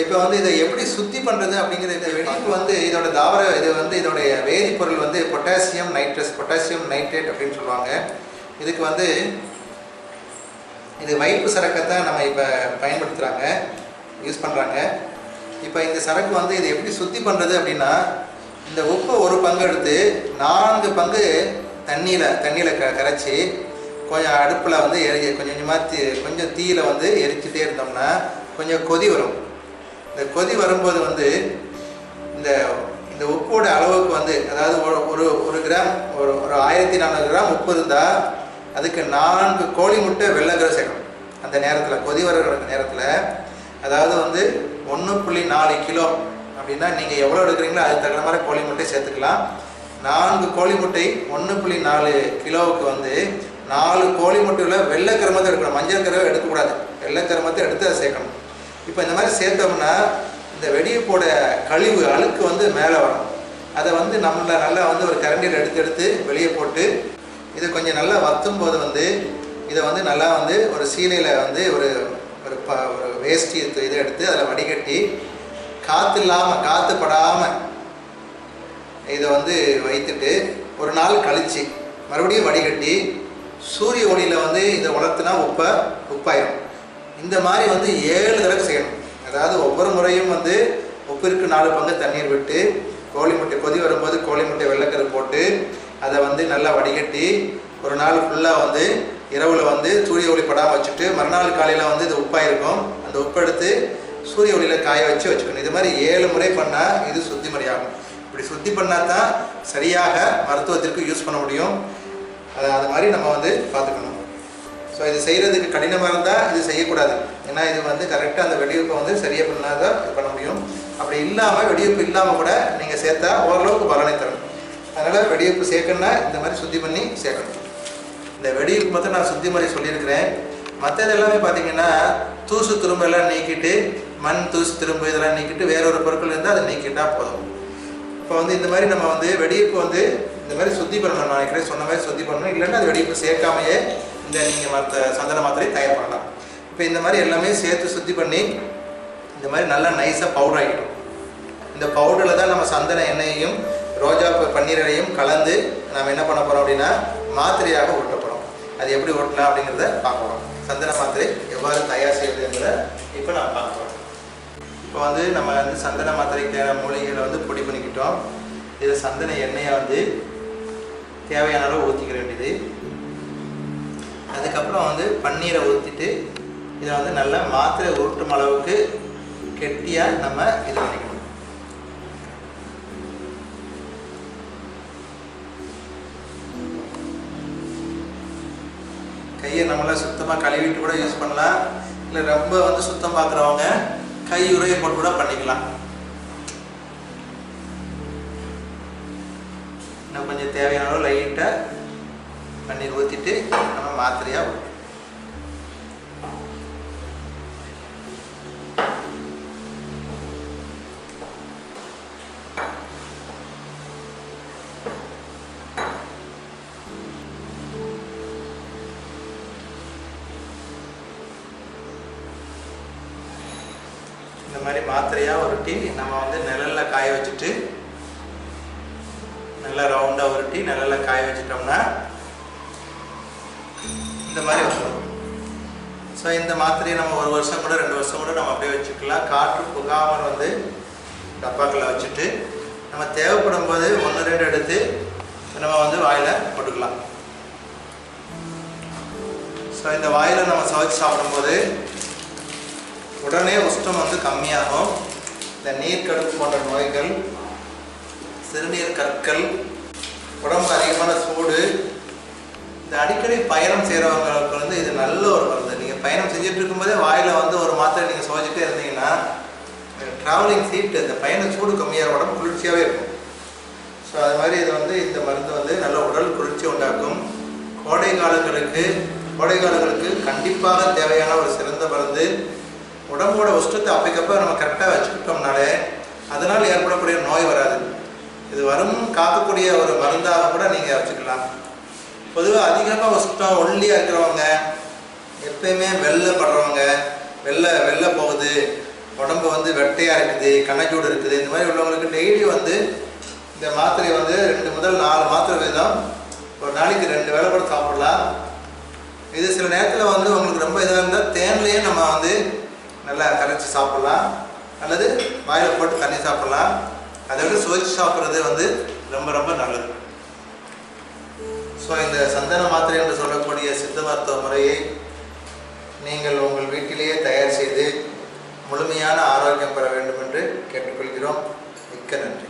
இப்போ வந்து இதை எப்படி சுத்தி பண்ணுறது அப்படிங்கிற இந்த வெடிப்பு வந்து இதோட தாவர இது வந்து இதோடைய வேதிப்பொருள் வந்து பொட்டாசியம் நைட்ரஸ் பொட்டாசியம் நைட்ரேட் அப்படின்னு சொல்லுவாங்க இதுக்கு வந்து இது வைப்பு சரக்கை தான் நம்ம இப்போ பயன்படுத்துகிறாங்க யூஸ் பண்ணுறாங்க இப்போ இந்த சரக்கு வந்து இது எப்படி சுத்தி பண்ணுறது அப்படின்னா இந்த உப்பு ஒரு பங்கு எடுத்து நான்கு பங்கு தண்ணியில் தண்ணியில் க கரைச்சி கொஞ்சம் அடுப்பில் வந்து எரி கொஞ்சம் கொஞ்சமாக தீ கொஞ்சம் தீயில வந்து எரிச்சிட்டே இருந்தோம்னா கொஞ்சம் கொதி வரும் இந்த கொதி வரும்போது வந்து இந்த இந்த உப்போட அளவுக்கு வந்து அதாவது ஒரு- ஒரு ஒரு கிராம் ஒரு ஒரு ஆயிரத்தி நானூறு கிராம் உப்பு இருந்தால் அதுக்கு நான்கு கோழி முட்டை வெள்ளைக்கரை சேர்க்கணும் அந்த நேரத்தில் கொதி வர நேரத்தில் அதாவது வந்து ஒன்று புள்ளி நாலு கிலோ அப்படின்னா நீங்கள் எவ்வளோ எடுக்கிறீங்களோ அதுக்கு தகுந்த மாதிரி கோழி முட்டை சேர்த்துக்கலாம் நான்கு கோழி முட்டை ஒன்று புள்ளி நாலு கிலோவுக்கு வந்து நாலு கோழி முட்டையில் வெள்ளை கருமத்தை எடுக்கணும் மஞ்சள் கருவை எடுக்கக்கூடாது வெள்ளை கருமத்தை எடுத்து அதை சேர்க்கணும் இப்போ இந்த மாதிரி சேர்த்தோம்னா இந்த வெடியப்போட கழிவு அழுக்கு வந்து மேலே வரும் அதை வந்து நம்மள நல்லா வந்து ஒரு கரண்டியில் எடுத்து எடுத்து வெளியே போட்டு இதை கொஞ்சம் நல்லா வத்தும் போது வந்து இதை வந்து நல்லா வந்து ஒரு சீலையில் வந்து ஒரு ஒரு ப ஒரு வேஷ்டி இது- இதை எடுத்து அதில் வடிகட்டி காற்று இல்லாமல் காற்று படாமல் இதை வந்து வைத்துட்டு ஒரு நாள் கழிச்சு மறுபடியும் வடிகட்டி சூரிய ஒளியில் வந்து இதை வளர்த்துனா உப்பை உப்பாயிரும் இந்த மாதிரி வந்து ஏழு தடவை செய்யணும் அதாவது ஒவ்வொரு முறையும் வந்து உப்பிற்கு நாலு பங்கு தண்ணீர் விட்டு கோழி முட்டை கொதி வரும்போது கோழி முட்டை வெள்ளைக்கரு போட்டு அதை வந்து நல்லா வடிகட்டி ஒரு நாள் ஃபுல்லாக வந்து இரவில் வந்து சூரிய ஒளி படாமல் வச்சுட்டு மறுநாள் காலையில் வந்து இது உப்பாக இருக்கும் அந்த உப்பு எடுத்து சூரிய ஒளியில் காய வச்சு வச்சுக்கணும் இது மாதிரி ஏழு முறை பண்ணால் இது சுத்தி முறையாகும் இப்படி சுத்தி பண்ணால் தான் சரியாக மருத்துவத்திற்கு யூஸ் பண்ண முடியும் அதை அது மாதிரி நம்ம வந்து பார்த்துக்கணும் ஸோ இது செய்கிறதுக்கு கடினமாக இருந்தால் இது செய்யக்கூடாது ஏன்னா இது வந்து கரெக்டாக அந்த வெடிவெப்பை வந்து சரியாக பண்ணால் தான் இது பண்ண முடியும் அப்படி இல்லாமல் வெடிவெப்பு இல்லாமல் கூட நீங்கள் சேர்த்தா ஓரளவுக்கு பலனை தரும் அதனால் வெடிவெப்பு சேர்க்கணுன்னா இந்த மாதிரி சுத்தி பண்ணி சேர்க்கணும் இந்த வெடிவெப்பு மட்டும் நான் சுத்தி மாதிரி சொல்லியிருக்கிறேன் மற்றது எல்லாமே பார்த்தீங்கன்னா தூசு துரும்பு எல்லாம் நீக்கிட்டு மண் தூசு திரும்பு இதெல்லாம் நீக்கிட்டு வேற ஒரு பொருட்கள் இருந்தால் அதை நீக்கிட்டா போதும் இப்போ வந்து இந்த மாதிரி நம்ம வந்து வெடிப்பு வந்து இந்த மாதிரி சுத்தி பண்ணணும் நான் ஏற்கனவே சொன்ன மாதிரி சுத்தி பண்ணணும் இல்லைன்னா அது வெடிப்பு சேர்க்காமையே இந்த நீங்கள் மற்ற சந்தன மாத்திரை தயார் பண்ணலாம் இப்போ இந்த மாதிரி எல்லாமே சேர்த்து சுத்தி பண்ணி இந்த மாதிரி நல்லா நைஸாக பவுடர் ஆகிடும் இந்த பவுடரில் தான் நம்ம சந்தன எண்ணெயையும் ரோஜா பூ பன்னீரையும் கலந்து நம்ம என்ன பண்ண போகிறோம் அப்படின்னா மாத்திரையாக ஊட்ட போகிறோம் அது எப்படி ஊட்டலாம் அப்படிங்கிறத பார்க்க போகிறோம் சந்தன மாத்திரை எவ்வாறு தயார் செய்வது என்பதை இப்போ நான் பார்க்க போகிறோம் இப்போ வந்து நம்ம வந்து சந்தன மாத்திரைக்கு தேவையான மூலிகைகளை வந்து பொடி பண்ணிக்கிட்டோம் இதில் சந்தன எண்ணெயை வந்து தேவையான அளவு ஊற்றிக்க வேண்டியது அதுக்கப்புறம் வந்து பன்னீரை ஊற்றிட்டு இதை வந்து நல்லா மாத்திரை உருட்டும் அளவுக்கு கெட்டியாக நம்ம இது பண்ணிக்கணும் கையை நம்மள சுத்தமாக கழுவிட்டு கூட யூஸ் பண்ணலாம் இல்லை ரொம்ப வந்து சுத்தம் பார்க்குறவங்க கை உரையை போட்டு கூட பண்ணிக்கலாம் இன்னும் கொஞ்சம் தேவையான அளவு லைட்டாக பன்னீர் ஊற்றிட்டு நம்ம மாத்திரையாக ஊற்றணும் இந்த மாதிரி மாத்திரையாக உருட்டி நம்ம வந்து நிழல்ல காய வச்சுட்டு நல்லா ரவுண்டாக உருட்டி நிழல்ல காய வச்சிட்டோம்னா இந்த மாதிரி வந்துடும் ஸோ இந்த மாத்திரையை நம்ம ஒரு வருஷம் கூட ரெண்டு வருஷம் கூட நம்ம அப்படியே வச்சுக்கலாம் காற்று புகாமல் வந்து டப்பாக்களில் வச்சுட்டு நம்ம தேவைப்படும் போது ஒன்று ரெண்டு எடுத்து நம்ம வந்து வாயில் போட்டுக்கலாம் ஸோ இந்த வாயில் நம்ம சுவைச்சு சாப்பிடும்போது உடனே உஷ்ணம் வந்து கம்மியாகும் இந்த நீர்க்கடுப்பு போன்ற நோய்கள் சிறுநீர் கற்கள் உடம்பு அதிகமான சூடு இந்த அடிக்கடி பயணம் செய்கிறவங்களுக்கு வந்து இது நல்ல ஒரு மருந்து நீங்கள் பயணம் செஞ்சுட்டு இருக்கும்போதே வாயில் வந்து ஒரு மாத்திரை நீங்கள் சுவைச்சிட்டே இருந்தீங்கன்னா ட்ராவலிங் சீட் இந்த பயண சூடு கம்மியாக உடம்பு குளிர்ச்சியாகவே இருக்கும் ஸோ அது மாதிரி இது வந்து இந்த மருந்து வந்து நல்ல உடல் குளிர்ச்சி உண்டாக்கும் கோடை காலங்களுக்கு கோடை காலங்களுக்கு கண்டிப்பாக தேவையான ஒரு சிறந்த மருந்து உடம்போட உஷ்ணத்தை அப்பைக்கப்ப நம்ம கரெக்டாக வச்சுக்கிட்டோம்னாலே அதனால் ஏற்படக்கூடிய நோய் வராது இது வரும் காக்கக்கூடிய ஒரு மருந்தாக கூட நீங்கள் வச்சுக்கலாம் பொதுவாக அதிகமாக உஷ்ணம் ஒல்லியாக இருக்கிறவங்க எப்பயுமே வெள்ளை படுறவங்க வெள்ளை வெள்ளை போகுது உடம்பு வந்து வெட்டையாக இருக்குது கண்ணச்சூடு இருக்குது இந்த மாதிரி உள்ளவங்களுக்கு டெய்லி வந்து இந்த மாத்திரையை வந்து ரெண்டு முதல் நாலு மாத்திரை வீதம் ஒரு நாளைக்கு ரெண்டு வேளை கூட சாப்பிடலாம் இது சில நேரத்தில் வந்து உங்களுக்கு ரொம்ப இதாக இருந்தால் தேன்லேயே நம்ம வந்து நல்லா கரைச்சி சாப்பிடலாம் அல்லது வாயில் போட்டு தண்ணி சாப்பிடலாம் அதை விட சுவைச்சு சாப்பிட்றது வந்து ரொம்ப ரொம்ப நல்லது ஸோ இந்த சந்தன மாத்திரை என்று சொல்லக்கூடிய சித்த மருத்துவ முறையை நீங்கள் உங்கள் வீட்டிலேயே தயார் செய்து முழுமையான ஆரோக்கியம் பெற வேண்டும் என்று கேட்டுக்கொள்கிறோம் மிக்க நன்றி